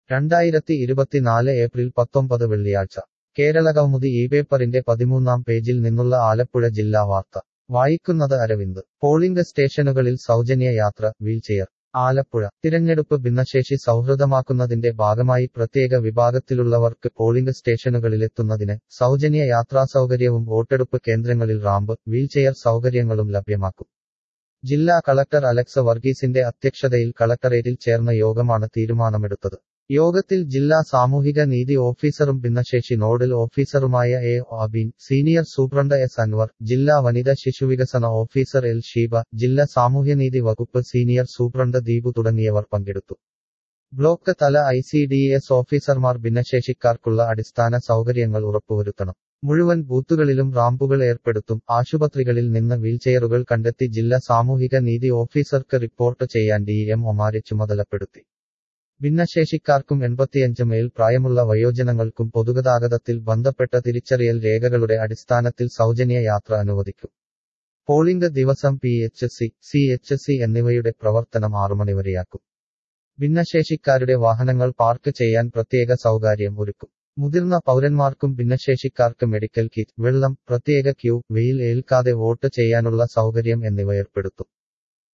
രണ്ടായിരത്തി ഇരുപത്തിനാല് ഏപ്രിൽ പത്തൊമ്പത് വെള്ളിയാഴ്ച കേരളകൗമുദി ഈ പേപ്പറിന്റെ പതിമൂന്നാം പേജിൽ നിന്നുള്ള ആലപ്പുഴ ജില്ലാ വാർത്ത വായിക്കുന്നത് അരവിന്ദ് പോളിംഗ് സ്റ്റേഷനുകളിൽ സൗജന്യ യാത്ര വീൽചെയർ ആലപ്പുഴ തിരഞ്ഞെടുപ്പ് ഭിന്നശേഷി സൗഹൃദമാക്കുന്നതിന്റെ ഭാഗമായി പ്രത്യേക വിഭാഗത്തിലുള്ളവർക്ക് പോളിംഗ് സ്റ്റേഷനുകളിലെത്തുന്നതിന് സൗജന്യ യാത്രാസൗകര്യവും വോട്ടെടുപ്പ് കേന്ദ്രങ്ങളിൽ റാമ്പ് വീൽചെയർ സൗകര്യങ്ങളും ലഭ്യമാക്കും ജില്ലാ കളക്ടർ അലക്സ് വർഗീസിന്റെ അധ്യക്ഷതയിൽ കളക്ടറേറ്റിൽ ചേർന്ന യോഗമാണ് തീരുമാനമെടുത്തത് യോഗത്തിൽ ജില്ലാ സാമൂഹിക നീതി ഓഫീസറും ഭിന്നശേഷി നോഡൽ ഓഫീസറുമായ A Abeen senior superintendent S Anwar ജില്ലാ വനിത ശിശുവികസന ഓഫീസർ എൽ ഷീബ ജില്ലാ സാമൂഹ്യനീതി വകുപ്പ് സീനിയർ സൂപ്രണ്ട് ദീപു തുടങ്ങിയവർ പങ്കെടുത്തു ബ്ലോക്ക് തല ഐ സി ഡി എസ് ഓഫീസർമാർ ഭിന്നശേഷിക്കാർക്കുള്ള അടിസ്ഥാന സൗകര്യങ്ങൾ ഉറപ്പുവരുത്തണം മുഴുവൻ ബൂത്തുകളിലും റാമ്പുകൾ ഏർപ്പെടുത്തും ആശുപത്രികളിൽ നിന്ന് വീൽചെയറുകൾ കണ്ടെത്തി ജില്ലാ സാമൂഹിക നീതി ഓഫീസർക്ക് റിപ്പോർട്ട് ചെയ്യാൻ ഡി എം ഒമാരെ ചുമതലപ്പെടുത്തി ഭിന്നശേഷിക്കാർക്കും എൺപത്തിയഞ്ച് മേൽ പ്രായമുള്ള വയോജനങ്ങൾക്കും പൊതുഗതാഗതത്തിൽ ബന്ധപ്പെട്ട തിരിച്ചറിയൽ രേഖകളുടെ അടിസ്ഥാനത്തിൽ സൗജന്യ യാത്ര അനുവദിക്കും പോളിംഗ് ദിവസം P H C C H C എന്നിവയുടെ പ്രവർത്തനം ആറുമണി വരെയാക്കും ഭിന്നശേഷിക്കാരുടെ വാഹനങ്ങൾ പാർക്ക് ചെയ്യാൻ പ്രത്യേക സൗകര്യം ഒരുക്കും മുതിർന്ന പൗരന്മാർക്കും ഭിന്നശേഷിക്കാർക്ക് മെഡിക്കൽ കിറ്റ് വെള്ളം പ്രത്യേക ക്യൂ വെയിൽ ഏൽക്കാതെ വോട്ട് ചെയ്യാനുള്ള സൗകര്യം എന്നിവ ഏർപ്പെടുത്തും